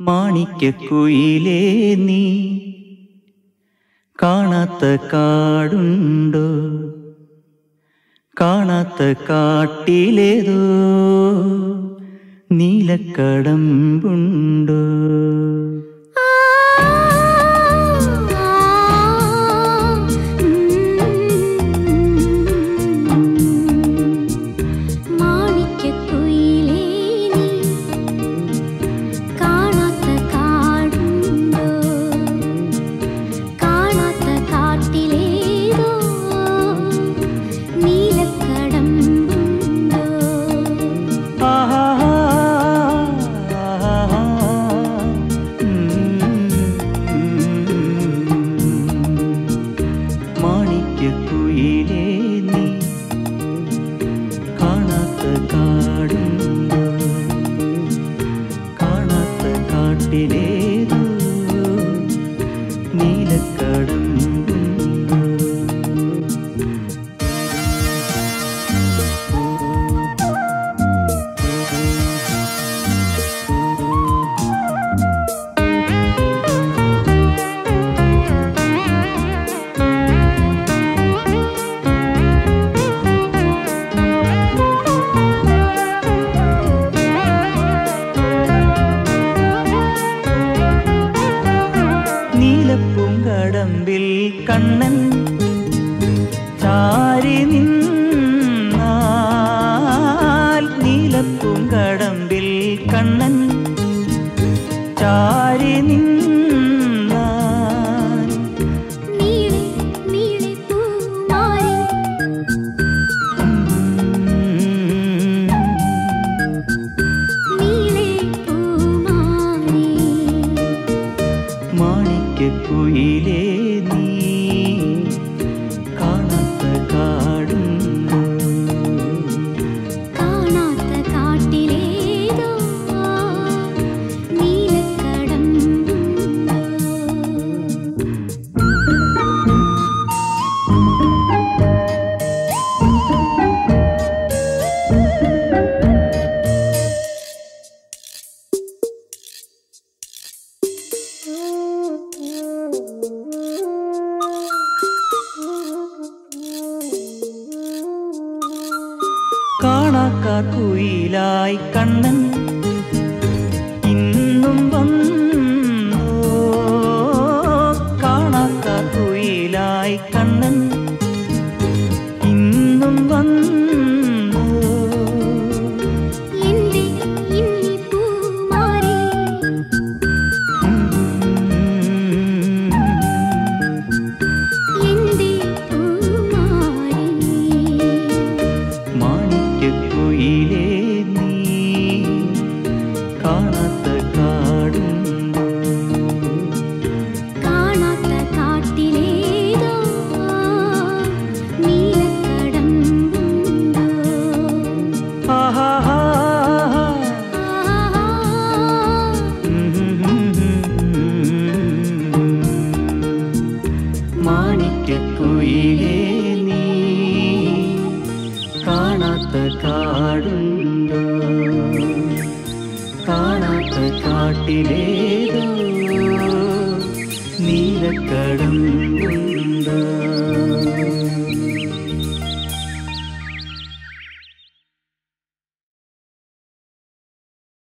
മാണിക്കക്കുയിലേ നീ കാണാത്ത കാടുണ്ടോ കാണാത്ത കാട്ടിലേതോ നീലക്കടമ്പുണ്ടോ മാണിക്കക്കുയിലേ നീ കാണാത്ത കാടുണ്ടോ കാണാത്ത കാട്ടിലേതോ നീലക്കടമ്പുണ്ടോ ആഹാ, ആഹാ, ഉം. മാണിക്യക്കുയിലേ നീ കാണാത്ത കാടുണ്ടോ കാണാത്ത കാട്ടിലേതോ നീലക്കടമ്പുണ്ടോ നീലപ്പൂങ്കടമ്പിൽ കണ്ണൻ ചാരി നിന്നാൽ നീലപ്പൂങ്കടമ്പിൽ കണ്ണൻ ചാരി നിന്നാൽ നീളെ നീളെ പൂമാരി നീളെ പൂമാരി മാണിക്യക്കുയിലേ നീ കാണാത്ത കാടുണ്ടോ കാണാത്ത കാട്ടിലേതോ നീലക്കടമ്പുണ്ടോ കാണാക്കാർ കുയിലായി കണ്ണൻ ഇന്നും വന്നോ കാണാക്കാർ കുയിലായി കണ്ണൻ ഇന്നും വന്നോ എന്റെ ഇന്നി പൂമാരി എന്റെ പൂമാരി മാണിക്യക്കുയിലേ നീ കാണാത്ത കാടുണ്ടോ കാണാത്ത കാട്ടിലേതോ നീലക്കടമ്പുണ്ടോ ആഹാ ആഹാ മാണിക്യക്കുയിലേ നീ കാണാത്ത കാടുണ്ടോ കാണാത്ത കാട്ടിലേതോ നീലക്കടമ്പുണ്ടോ